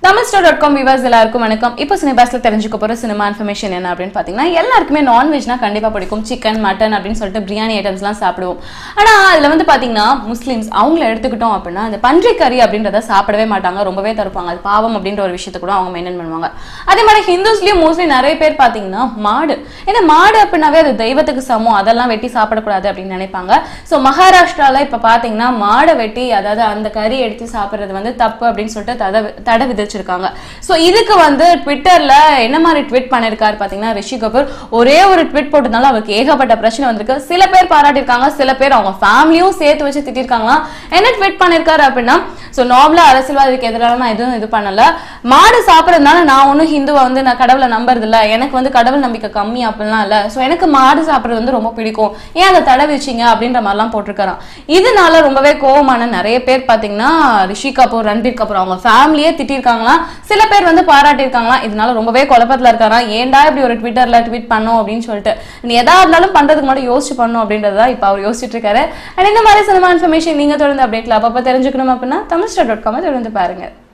Tamil star dot com Vivas எல்லாருக்கும் வணக்கம் இப்போ சினிபாஸ்ல தெரிஞ்சுக்க போற சினிமா இன்ஃபர்மேஷன் என்ன அப்படின்னு பாத்தீங்கன்னா எல்லாருக்குமே நான்வெஜ்னா கண்டிப்பா பிடிக்கும் சிக்கன் மட்டன் அப்படின்னு சொல்லிட்டு பிரியாணி ஐட்டம்ஸ்லாம் சாப்பிடுவோம் ஆனா அதுல வந்து பாத்தீங்கன்னா முஸ்லிம்ஸ் அவங்கள எடுத்துக்கிட்டோம் அப்படின்னா அந்த பன்றி கறி அப்படின்றத சாப்பிடவே மாட்டாங்க ரொம்பவே தருப்பாங்க அது பாவம் அப்படின்ற ஒரு விஷயத்தை கூட அவங்க மெயின்டைன் பண்ணுவாங்க அதே மாதிரி ஹிந்துஸ்லயும் மோஸ்ட்லி நிறைய பேர் பாத்தீங்கன்னா மாடு ஏன்னா மாடு அப்படின்னாவே அது தெய்வத்துக்கு சமம் அதெல்லாம் வெட்டி சாப்பிடக்கூடாது அப்படின்னு நினைப்பாங்க ஸோ மகாராஷ்டிரால இப்ப பாத்தீங்கன்னா மாடை வெட்டி அதாவது அந்த கறி எடுத்து சாப்பிடுறது வந்து தப்பு அப்படின்னு சொல்லிட்டு தடை தடை விதிச்சிருக்காங்க ஸோ இதுக்கு வந்து ட்விட்டர்ல என்ன மாதிரி ட்வீட் பண்ணிருக்காரு பாத்தீங்கன்னா ரிஷி கபூர் ஒரே ஒரு ட்வீட் போட்டதுனால அவருக்கு ஏகப்பட்ட பிரச்சனை வந்திருக்கு சில பேர் பாராட்டியிருக்காங்க சில பேர் அவங்க ஃபேமிலியும் சேர்த்து வச்சு திட்டிருக்காங்களாம் என்ன ட்வீட் பண்ணிருக்காரு அப்படின்னா ஸோ நார்மலா அரசியல்வாதிக்கு எதிராக நான் எதுவும் இது பண்ணல மாடு சாப்பிட்றதுனால நான் ஒன்றும் ஹிந்துவை வந்து நான் கடவுளை நம்புறது இல்ல எனக்கு வந்து கடவுள் நம்பிக்கை கம்மி அப்படிலாம் இல்ல ஸோ எனக்கு மாடு சாப்பிட்றது வந்து ரொம்ப பிடிக்கும் ஏன் அதை தடை வச்சிங்க அப்படின்ற மாதிரிலாம் போட்டிருக்காராம் இதனால ரொம்பவே கோவமான நிறைய பேர் பாத்தீங்கன்னா ரிஷி கபூர் ரன்பீர் கபூர் அவங்க ஃபேமிலியே திட்டிருக்காங்களாம் சில பேர் வந்து பாராட்டியிருக்காங்களாம் இதனால ரொம்பவே குழப்பத்துல இருக்காராம் ஏன்டா இப்படி ஒரு ட்விட்டர்ல ட்வீட் பண்ணோம் அப்படின்னு சொல்லிட்டு நீ எதா இருந்தாலும் பண்றதுக்கு முன்னாடி யோசிச்சு பண்ணும் அப்படின்றதா இப்போ அவர் யோசிச்சுட்டு இருக்காரு அண்ட் இந்த மாதிரி சினிமா இன்ஃபர்மேஷன் நீங்க தொடர்ந்து அப்டேட்ல அப்பப்போ தெரிஞ்சுக்கணும் அப்படின்னா தமிழ் ஸ்டார் டாட் காமை தொடர்ந்து பாருங்க